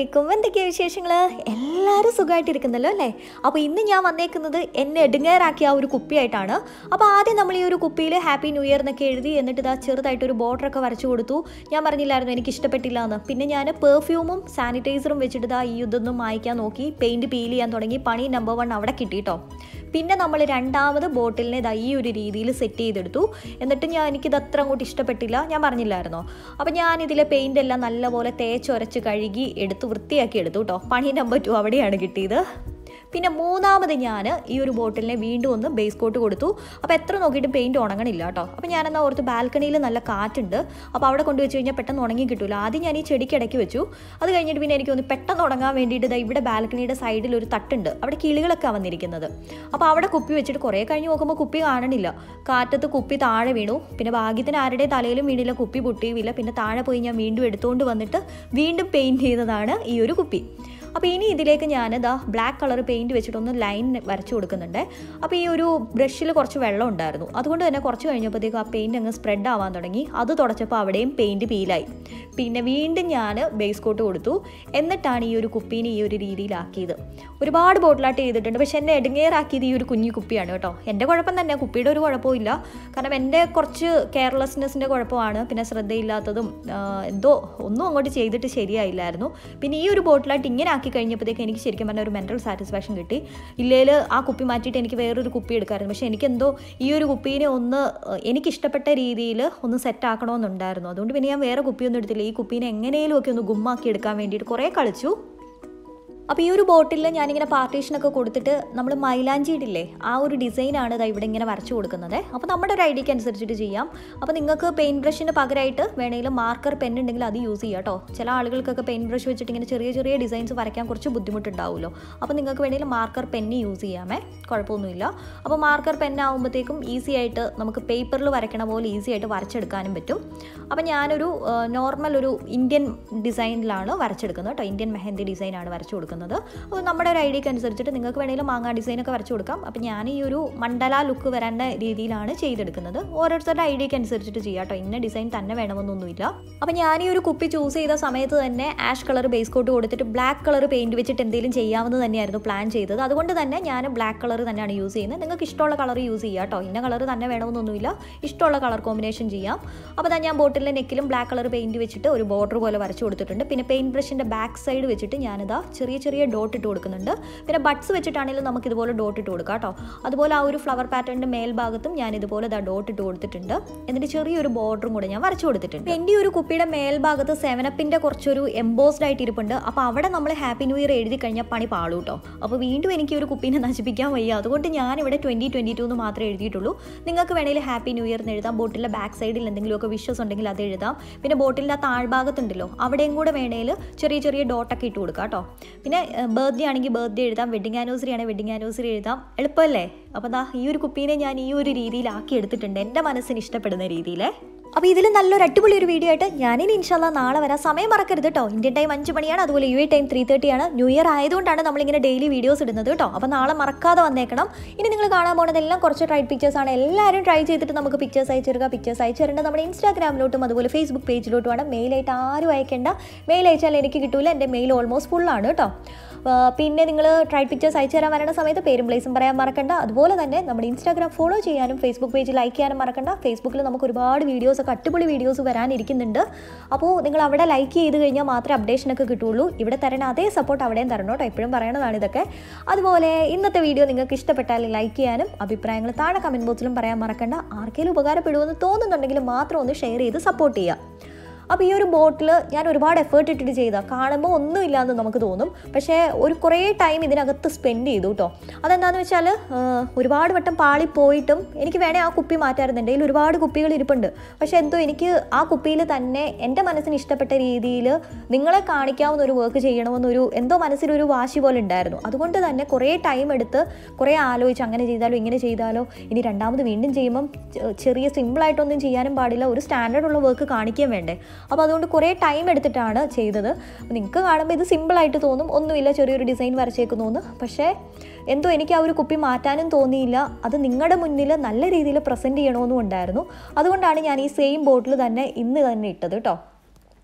അലൈക്കും എന്തൊക്കെയാ വിശേഷങ്ങൾ എല്ലാവരും സുഖമായിട്ടിരിക്കുന്നല്ലോ അല്ലേ അപ്പോൾ ഇന്ന് ഞാൻ വന്നേക്കുന്നത് എന്നെ എടുങ്ങേറാക്കിയ ആ ഒരു കുപ്പിയായിട്ടാണ് അപ്പോൾ ആദ്യം നമ്മൾ ഈ ഒരു കുപ്പിയിൽ ഹാപ്പി ന്യൂ ഇയർ എന്നൊക്കെ എഴുതി എന്നിട്ട് ഇതാ ചെറുതായിട്ടൊരു ബോർഡറൊക്കെ വരച്ചു കൊടുത്തു ഞാൻ പറഞ്ഞില്ലായിരുന്നു എനിക്ക് ഇഷ്ടപ്പെട്ടില്ല എന്ന് പിന്നെ ഞാൻ പെർഫ്യൂമും സാനിറ്റൈസറും വെച്ചിട്ട് ഇതാ ഈ ഇതൊന്നും മായ്ക്കാൻ നോക്കി പെയിൻറ്റ് പീൽ ചെയ്യാൻ തുടങ്ങി പണി നമ്പർ വൺ അവിടെ കിട്ടിട്ടോ പിന്നെ നമ്മൾ രണ്ടാമത് ബോട്ടിലിനെ ഇതാ ഈ ഒരു രീതിയിൽ സെറ്റ് ചെയ്തെടുത്തു എന്നിട്ട് ഞാൻ എനിക്കിത് അത്ര അങ്ങോട്ട് ഇഷ്ടപ്പെട്ടില്ല ഞാൻ പറഞ്ഞില്ലായിരുന്നോ അപ്പോൾ ഞാൻ ഇതിലെ പെയിൻ്റ് എല്ലാം നല്ലപോലെ തേച്ചൊരച്ച് കഴുകി എടുത്ത് വൃത്തിയാക്കി എടുത്തു കേട്ടോ പണി നമ്പർ ടു അവിടെയാണ് കിട്ടിയത് പിന്നെ മൂന്നാമത് ഞാൻ ഈ ഒരു ബോട്ടിലിനെ വീണ്ടും ഒന്ന് ബേസ് കോട്ട് കൊടുത്തു അപ്പോൾ എത്ര നോക്കിയിട്ട് പെയിൻറ്റ് ഉണങ്ങണില്ല കേട്ടോ അപ്പോൾ ഞാനെന്നാ ഓർത്ത് ബാൽക്കണിയിൽ നല്ല കാറ്റുണ്ട് അപ്പോൾ അവിടെ കൊണ്ടുവച്ച് കഴിഞ്ഞാൽ പെട്ടെന്ന് ഉണങ്ങി കിട്ടില്ല ആദ്യം ഞാൻ ഈ ചെടിക്ക് ഇടയ്ക്ക് വെച്ചു അത് കഴിഞ്ഞിട്ട് പിന്നെ എനിക്ക് ഒന്ന് പെട്ടെന്ന് ഉണങ്ങാൻ വേണ്ടിയിട്ട് ദാ ഇവിടെ ബാൽക്കണിയുടെ സൈഡിൽ ഒരു തട്ടുണ്ട് അവിടെ കിളികളൊക്കെ വന്നിരിക്കുന്നത് അപ്പോൾ അവിടെ കുപ്പി വെച്ചിട്ട് കുറേ കഴിഞ്ഞ് നോക്കുമ്പോൾ കുപ്പി കാണണില്ല കാറ്റത്ത് കുപ്പി താഴെ വീണു പിന്നെ ഭാഗ്യത്തിന് ആരുടെ തലയിലും വീണില്ല കുപ്പി പൊട്ടിയുമില്ല പിന്നെ താഴെ പോയി ഞാൻ വീണ്ടും എടുത്തുകൊണ്ട് വന്നിട്ട് വീണ്ടും പെയിൻറ്റ് ചെയ്തതാണ് ഈ ഒരു കുപ്പി അപ്പോൾ ഇനി ഇതിലേക്ക് ഞാൻ ഇതാ ബ്ലാക്ക് കളർ പെയിൻറ്റ് വെച്ചിട്ടൊന്ന് ലൈൻ വരച്ചു കൊടുക്കുന്നുണ്ട് അപ്പോൾ ഈ ഒരു ബ്രഷിൽ കുറച്ച് വെള്ളം ഉണ്ടായിരുന്നു അതുകൊണ്ട് തന്നെ കുറച്ച് കഴിഞ്ഞപ്പോഴത്തേക്കും ആ പെയിൻറ്റ് അങ്ങ് സ്പ്രെഡ് ആവാൻ തുടങ്ങി അത് തുടച്ചപ്പോൾ അവിടെയും പെയിൻറ്റ് പീലായി പിന്നെ വീണ്ടും ഞാൻ ബേസ് കോട്ട് കൊടുത്തു എന്നിട്ടാണ് ഈ ഒരു കുപ്പീനെ ഈ ഒരു രീതിയിലാക്കിയത് ഒരുപാട് ബോട്ടിലാട്ട് ചെയ്തിട്ടുണ്ട് പക്ഷെ എന്നെ എടുങ്ങേറാക്കിയത് ഈ ഒരു കുഞ്ഞു കുപ്പിയാണ് കേട്ടോ എൻ്റെ കുഴപ്പം തന്നെ കുപ്പിയുടെ ഒരു കുഴപ്പമില്ല കാരണം എൻ്റെ കുറച്ച് കെയർലെസ്നെസ്സിൻ്റെ കുഴപ്പമാണ് പിന്നെ ശ്രദ്ധയില്ലാത്തതും ആ, എന്തോ ഒന്നും അങ്ങോട്ട് ചെയ്തിട്ട് ശരിയായില്ലായിരുന്നു പിന്നെ ഈ ഒരു ബോട്ടിലായിട്ട് ഇങ്ങനെ ആക്കി കഴിഞ്ഞപ്പോഴത്തേക്ക് എനിക്ക് ശരിക്കും പറഞ്ഞാൽ ഒരു മെൻറ്റൽ സാറ്റിസ്ഫാക്ഷൻ കിട്ടി ഇല്ലേൽ ആ കുപ്പി മാറ്റിയിട്ട് എനിക്ക് വേറൊരു കുപ്പി എടുക്കാമായിരുന്നു പക്ഷേ എനിക്കെന്തോ ഈ ഒരു കുപ്പീനെ ഒന്ന് ഏഹ്, എനിക്കിഷ്ടപ്പെട്ട രീതിയിൽ ഒന്ന് സെറ്റ് ആക്കണമെന്നുണ്ടായിരുന്നു അതുകൊണ്ട് പിന്നെ ഞാൻ വേറെ കുപ്പിയൊന്നും എടുത്തില്ല ഈ കുപ്പീനെ എങ്ങനെയും ഒക്കെ ഒന്ന് ഗുമ്മാക്കി എടുക്കാൻ വേണ്ടിയിട്ട് കുറേ കളിച്ചു അപ്പോൾ ഈ ഒരു ബോട്ടിൽ ഞാനിങ്ങനെ പാർട്ടീഷനൊക്കെ കൊടുത്തിട്ട് നമ്മൾ മൈലാഞ്ചി ഇടില്ലേ ആ ഒരു ഡിസൈനാണ് ഇതാ ഇവിടെ ഇങ്ങനെ വരച്ചു കൊടുക്കുന്നത് അപ്പോൾ നമ്മുടെ ഒരു ഐഡിയക്ക് അനുസരിച്ചിട്ട് ചെയ്യാം അപ്പോൾ നിങ്ങൾക്ക് പെയിൻറ്റ് ബ്രഷിന് പകരമായിട്ട് വേണമെങ്കിൽ മാർക്കർ പെൻ ഉണ്ടെങ്കിൽ അത് യൂസ് ചെയ്യാം കേട്ടോ ചില ആളുകൾക്കൊക്കെ പെയിൻറ്റ് ബ്രഷ് വെച്ചിട്ട് ഇങ്ങനെ ചെറിയ ചെറിയ ഡിസൈൻസ് വരയ്ക്കാൻ കുറച്ച് ബുദ്ധിമുട്ടുണ്ടാവുമല്ലോ അപ്പോൾ നിങ്ങൾക്ക് വേണമെങ്കിൽ മാർക്കർ പെന്ന് യൂസ് ചെയ്യാമേ കുഴപ്പമൊന്നുമില്ല അപ്പോൾ മാർക്കർ പെൻ ആകുമ്പോഴത്തേക്കും ഈസി ആയിട്ട് നമുക്ക് പേപ്പറിൽ വരയ്ക്കണ പോലെ ഈസി ആയിട്ട് വരച്ചെടുക്കാനും പറ്റും അപ്പോൾ ഞാനൊരു നോർമൽ ഒരു ഇന്ത്യൻ ഡിസൈനിലാണ് വരച്ചെടുക്കുന്നത് കേട്ടോ ഇന്ത്യൻ മെഹന്തി ഡിസൈനാണ് വരച്ചു കൊടുക്കുന്നത് അപ്പോൾ നമ്മുടെ ഒരു ഐഡിയക്ക് അനുസരിച്ചിട്ട് നിങ്ങൾക്ക് വേണമെങ്കിൽ മാങ്ങാ ഡിസൈനൊക്കെ വരച്ചു കൊടുക്കാം അപ്പോൾ ഞാൻ ഈ ഒരു മണ്ഡല ലുക്ക് വരേണ്ട രീതിയിലാണ് ചെയ്തെടുക്കുന്നത് ഓരോരുത്തരുടെ ഐഡിയക്ക് അനുസരിച്ചിട്ട് ചെയ്യാം കേട്ടോ ഇന്ന ഡിസൈൻ തന്നെ വേണമെന്നൊന്നുമില്ല അപ്പോൾ ഞാൻ ഈ ഒരു കുപ്പി ചൂസ് ചെയ്ത സമയത്ത് തന്നെ ആഷ് കളർ ബേസ് കോട്ട് കൊടുത്തിട്ട് ബ്ലാക്ക് കളർ പെയിൻറ്റ് വെച്ചിട്ട് എന്തെങ്കിലും ചെയ്യാമെന്ന് തന്നെയായിരുന്നു പ്ലാൻ ചെയ്തത് അതുകൊണ്ട് തന്നെ ഞാൻ ബ്ലാക്ക് കളർ തന്നെയാണ് യൂസ് ചെയ്യുന്നത് നിങ്ങൾക്ക് ഇഷ്ടമുള്ള കളർ യൂസ് ചെയ്യാം കേട്ടോ ഇന്ന കളർ തന്നെ വേണമെന്നൊന്നുമില്ല ഇഷ്ടമുള്ള കളർ കോമ്പിനേഷൻ ചെയ്യാം അപ്പോൾ ഞാൻ ഞാൻ ബോട്ടിലിൻ്റെ നെക്കിലും ബ്ലാക്ക് കളർ പെയിൻറ്റ് വെച്ചിട്ട് ഒരു ബോർഡർ പോലെ വരച്ചു കൊടുത്തിട്ടുണ്ട് പിന്നെ പെയിൻറ്റ് ബ്രഷിൻ്റെ ബാക്ക് സൈഡ് വെച്ചിട്ട് ഞാനിതാ ചെറിയ ചെറിയ ഡോട്ട് ഇട്ട് കൊടുക്കുന്നുണ്ട് പിന്നെ ബഡ്സ് വെച്ചിട്ടാണെങ്കിലും നമുക്ക് ഇതുപോലെ ഡോട്ട് ഇട്ട് കൊടുക്കാം കേട്ടോ അതുപോലെ ആ ഒരു ഫ്ലവർ പാറ്റേണിൻ്റെ മേൽഭാഗത്തും ഞാൻ ഇതുപോലെ ദാ ഡോട്ട് ഇട്ട് കൊടുത്തിട്ടുണ്ട് എന്നിട്ട് ചെറിയൊരു ബോർഡറും കൂടെ ഞാൻ വരച്ചു കൊടുത്തിട്ടുണ്ട് എൻ്റെ ഈ ഒരു കുപ്പിയുടെ മേൽഭാഗത്ത് സെവനപ്പിൻ്റെ കുറച്ചൊരു എംബോസ്ഡ് ആയിട്ട് ഇരിപ്പുണ്ട് അപ്പോൾ അവിടെ നമ്മൾ ഹാപ്പി ന്യൂ ഇയർ എഴുതി കഴിഞ്ഞാൽ പണി പാളൂ കേട്ടോ അപ്പോൾ വീണ്ടും എനിക്ക് ഈ ഒരു കുപ്പീനെ നശിപ്പിക്കാൻ വയ്യ അതുകൊണ്ട് ഞാൻ ഇവിടെ ട്വൻറ്റി ട്വൻറ്റി ടു എന്ന് മാത്രമേ എഴുതിയിട്ടുള്ളൂ നിങ്ങൾക്ക് വേണമെങ്കിൽ ഹാപ്പി ന്യൂ ഇയർ എന്ന് എഴുതാം ബോട്ടിലെ ബാക്ക് സൈഡിൽ എന്തെങ്കിലുമൊക്കെ വിഷസ് ഉണ്ടെങ്കിൽ അത് എഴുതാം പിന്നെ ബോട്ടിലിൻ്റെ ആ താഴ്ഭാഗത്തുണ്ടല്ലോ അവിടെയും കൂടെ വേണേൽ ചെറിയ ചെറിയ ഡോട്ടൊക്കെ ഇട്ട് കൊടുക്കാം കേട്ടോ പിന്നെ ബർത്ത്ഡേ ആണെങ്കിൽ ബർത്ത്ഡേ എഴുതാം വെഡിങ് ആനിവേഴ്സറി ആണെങ്കിൽ വെഡിങ് ആനിവേഴ്സറി എഴുതാം എളുപ്പമല്ലേ അപ്പോൾ ദാ ഈ ഒരു കുപ്പീനെ ഞാൻ ഈ ഒരു രീതിയിലാക്കി എടുത്തിട്ടുണ്ട് എൻ്റെ മനസ്സിന് ഇഷ്ടപ്പെടുന്ന രീതിയിൽ അപ്പോൾ ഇതിൽ നല്ലൊരു അടിപൊളി ഒരു വീഡിയോ ആയിട്ട് ഞാനിനി ഇൻഷാല്ല നാളെ വരാം സമയം മറക്കരുത് കേട്ടോ ഇന്ത്യൻ ടൈം അഞ്ച് മണിയാണ് അതുപോലെ യു എ ടൈം ത്രീ തേർട്ടിയാണ് ന്യൂ ഇയർ ആയതുകൊണ്ടാണ് നമ്മളിങ്ങനെ ഡെയിലി വീഡിയോസ് ഇടുന്നത് കേട്ടോ അപ്പോൾ നാളെ മറക്കാതെ വന്നേക്കണം ഇനി നിങ്ങൾ കാണാൻ പോകുന്നതെല്ലാം കുറച്ച് ട്രൈ പിക്ചേഴ്സ് ആണ് എല്ലാവരും ട്രൈ ചെയ്തിട്ട് നമുക്ക് പിക്ചേഴ്സ് അയച്ചെടുക്കുക പിക്ചേഴ്സ് അയച്ചിട്ടുണ്ട് നമ്മുടെ ഇൻസ്റ്റാഗ്രാമിലോട്ടും അതുപോലെ ഫേസ്ബുക്ക് പേജിലോട്ടുമാണ് മെയിലായിട്ട് ആരും അയക്കേണ്ട മെയിൽ അയച്ചാൽ എനിക്ക് കിട്ടൂല എൻ്റെ മെയിൽ ഓൾമോസ്റ്റ് ഫുള്ളാണ് കേട്ടോ ആ, പിന്നെ നിങ്ങൾ ട്രൈ പിക്ചേഴ്സ് അയച്ചു തരാൻ വരുന്ന സമയത്ത് പേരും പ്ലേസും പറയാൻ മറക്കണ്ട അതുപോലെ തന്നെ നമ്മുടെ ഇൻസ്റ്റാഗ്രാം ഫോളോ ചെയ്യാനും ഫേസ്ബുക്ക് പേജ് ലൈക്ക് ചെയ്യാനും മറക്കണ്ട ഫേസ്ബുക്കിൽ നമുക്ക് ഒരുപാട് വീഡിയോസ് ഒക്കെ അടിപൊളി വീഡിയോസ് വരാനിരിക്കുന്നുണ്ട് അപ്പോൾ നിങ്ങൾ അവിടെ ലൈക്ക് ചെയ്ത് കഴിഞ്ഞാൽ മാത്രമേ അപ്ഡേഷനൊക്കെ കിട്ടുള്ളൂ ഇവിടെ തരണ അതേ സപ്പോർട്ട് അവിടെയും തരണം കേട്ടോ എപ്പോഴും പറയണതാണ് ഇതൊക്കെ അതുപോലെ ഇന്നത്തെ വീഡിയോ നിങ്ങൾക്ക് ഇഷ്ടപ്പെട്ടാൽ ലൈക്ക് ചെയ്യാനും അഭിപ്രായങ്ങൾ താഴെ കമൻറ്റ് ബോക്സിലും പറയാൻ മറക്കണ്ട ആർക്കെങ്കിലും ഉപകാരപ്പെടുമെന്ന് തോന്നുന്നുണ്ടെങ്കിൽ മാത്രം ഒന്ന് ഷെയർ ചെയ്ത് സപ്പോർട്ട് ചെയ്യുക അപ്പോൾ ഈ ഒരു ബോട്ടിൽ ഞാൻ ഒരുപാട് എഫേർട്ട് ഇട്ടിട്ട് ചെയ്താൽ കാണുമ്പോൾ ഒന്നുമില്ല എന്ന് നമുക്ക് തോന്നും പക്ഷേ ഒരു കുറേ ടൈം ഇതിനകത്ത് സ്പെൻഡ് ചെയ്തു കേട്ടോ അതെന്താണെന്ന് വെച്ചാൽ ഒരുപാട് വട്ടം പാളി പോയിട്ടും എനിക്ക് വേണേൽ ആ കുപ്പി മാറ്റാറുണ്ട് എൻ്റെ കയ്യിൽ ഒരുപാട് കുപ്പികൾ ഇരിപ്പുണ്ട് പക്ഷേ എന്തോ എനിക്ക് ആ കുപ്പിയിൽ തന്നെ എൻ്റെ മനസ്സിന് ഇഷ്ടപ്പെട്ട രീതിയിൽ നിങ്ങളെ കാണിക്കാവുന്ന ഒരു വർക്ക് ചെയ്യണമെന്നൊരു എന്തോ മനസ്സിലൊരു വാശി പോലെ ഉണ്ടായിരുന്നു അതുകൊണ്ട് തന്നെ കുറേ ടൈം എടുത്ത് കുറേ ആലോചിച്ച് അങ്ങനെ ചെയ്താലോ ഇങ്ങനെ ചെയ്താലോ ഇനി രണ്ടാമത് വീണ്ടും ചെയ്യുമ്പം ചെ- ചെറിയ സിമ്പിളായിട്ടൊന്നും ചെയ്യാനും പാടില്ല ഒരു സ്റ്റാൻഡേർഡ് ഉള്ള വർക്ക് കാണിക്കുകയും വേണ്ടേ അപ്പോൾ അതുകൊണ്ട് കുറേ ടൈം എടുത്തിട്ടാണ് ചെയ്തത് അപ്പോൾ നിങ്ങൾക്ക് കാണുമ്പോൾ ഇത് സിമ്പിളായിട്ട് തോന്നും ഒന്നുമില്ല ചെറിയൊരു ഡിസൈൻ വരച്ചേക്കുന്നു എന്ന് പക്ഷേ എന്തോ എനിക്ക് ആ ഒരു കുപ്പി മാറ്റാനും തോന്നിയില്ല അത് നിങ്ങളുടെ മുന്നിൽ നല്ല രീതിയിൽ പ്രസൻറ്റ് ചെയ്യണമെന്നും ഉണ്ടായിരുന്നു അതുകൊണ്ടാണ് ഞാൻ ഈ സെയിം ബോട്ടിൽ തന്നെ ഇന്ന് തന്നെ ഇട്ടത് കേട്ടോ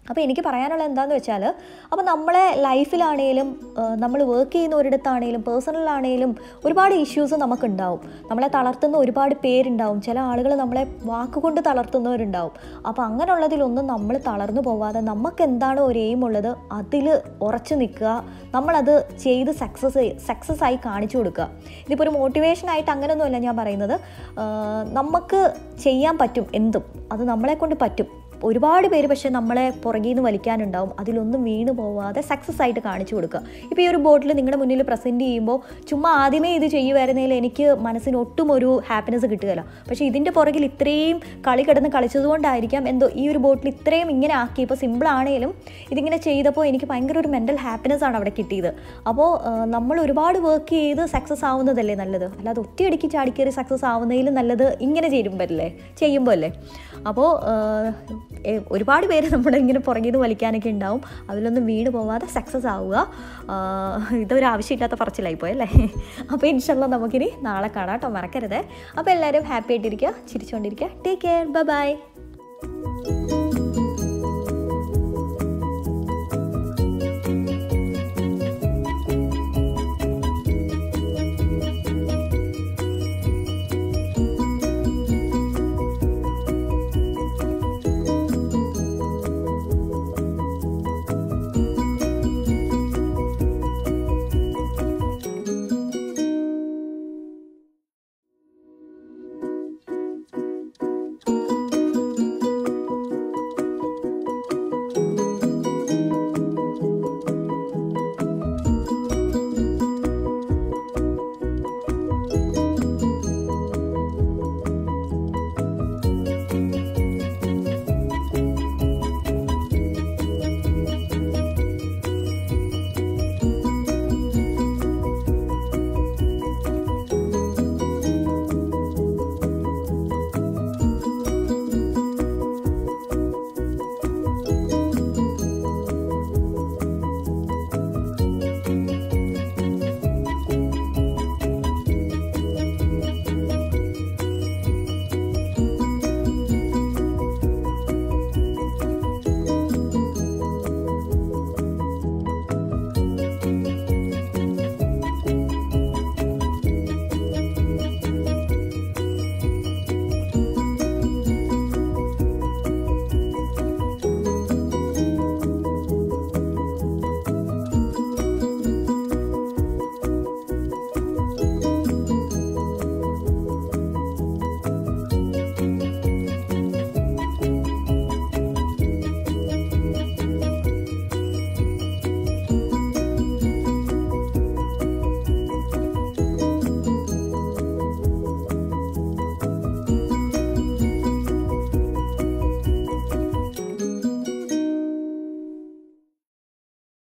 അപ്പോൾ എനിക്ക് പറയാനുള്ളത് എന്താണെന്ന് വെച്ചാൽ അപ്പോൾ നമ്മളെ ലൈഫിലാണേലും നമ്മൾ വർക്ക് ചെയ്യുന്ന ഒരിടത്താണേലും പേഴ്സണലാണേലും ഒരുപാട് ഇഷ്യൂസ് നമുക്കുണ്ടാവും നമ്മളെ തളർത്തുന്ന ഒരുപാട് പേരുണ്ടാവും ചില ആളുകൾ നമ്മളെ വാക്കുകൊണ്ട് തളർത്തുന്നവരുണ്ടാവും അപ്പോൾ അങ്ങനെയുള്ളതിലൊന്നും നമ്മൾ തളർന്നു പോവാതെ നമുക്ക് എന്താണ് ഒരു എയിം ഉള്ളത് അതിൽ ഉറച്ചു നിൽക്കുക നമ്മളത് ചെയ്ത് സക്സസ് സക്സസ് ആയി കാണിച്ചു കൊടുക്കുക ഇതിപ്പോൾ ഒരു മോട്ടിവേഷൻ ആയിട്ട് അങ്ങനെയൊന്നുമല്ല ഞാൻ പറയുന്നത് ആ, നമുക്ക് ചെയ്യാൻ പറ്റും എന്തും അത് നമ്മളെ കൊണ്ട് പറ്റും ഒരുപാട് പേര് പക്ഷേ നമ്മളെ പുറകിൽ നിന്ന് വലിക്കാനുണ്ടാവും അതിലൊന്നും വീണ് പോവാതെ സക്സസ് ആയിട്ട് കാണിച്ചു കൊടുക്കുക ഇപ്പോൾ ഈ ഒരു ബോട്ടിൽ നിങ്ങളുടെ മുന്നിൽ പ്രസൻറ്റ് ചെയ്യുമ്പോൾ ചുമ്മാ ആദ്യമേ ഇത് ചെയ്യുമായിരുന്നതിൽ എനിക്ക് മനസ്സിന് ഒട്ടും ഒരു ഹാപ്പിനെസ് കിട്ടുകയില്ല പക്ഷേ ഇതിൻ്റെ പുറകിൽ ഇത്രയും കളി കിടന്ന് കളിച്ചതുകൊണ്ടായിരിക്കാം എന്തോ ഈ ഒരു ബോട്ടിൽ ഇത്രയും ഇങ്ങനെ ആക്കി ഇപ്പോൾ സിമ്പിൾ ആണെങ്കിലും ഇതിങ്ങനെ ചെയ്തപ്പോൾ എനിക്ക് ഭയങ്കര ഒരു മെൻ്റൽ ഹാപ്പിനെസ് ആണ് അവിടെ കിട്ടിയത് അപ്പോൾ ആ, നമ്മൾ ഒരുപാട് വർക്ക് ചെയ്ത് സക്സസ് ആവുന്നതല്ലേ നല്ലത് അല്ലാതെ ഒറ്റയടിക്ക് ചാടിക്കേറി സക്സസ് ആവുന്നതിലും നല്ലത് ഇങ്ങനെ ചേരുമ്പോഴല്ലേ ചെയ്യുമ്പോൾ അല്ലേ അപ്പോൾ ഏ, ഒരുപാട് പേര് നമ്മുടെ ഇങ്ങനെ പുറകിൽ നിന്ന് വലിക്കാനൊക്കെ ഉണ്ടാവും അതിലൊന്നും വീണ് പോവാതെ സക്സസ് ആവുക ആ, ഇതൊരു ആവശ്യമില്ലാത്ത പറച്ചിലായി പോയല്ലേ അപ്പോൾ ഇൻഷല്ല നമുക്കിനി നാളെ കാണാം കേട്ടോ മറക്കരുത് അപ്പോൾ എല്ലാവരും ഹാപ്പി ആയിട്ടിരിക്കുക ചിരിച്ചുകൊണ്ടിരിക്കുക ടേക്ക് കെയർ ബൈ ബൈ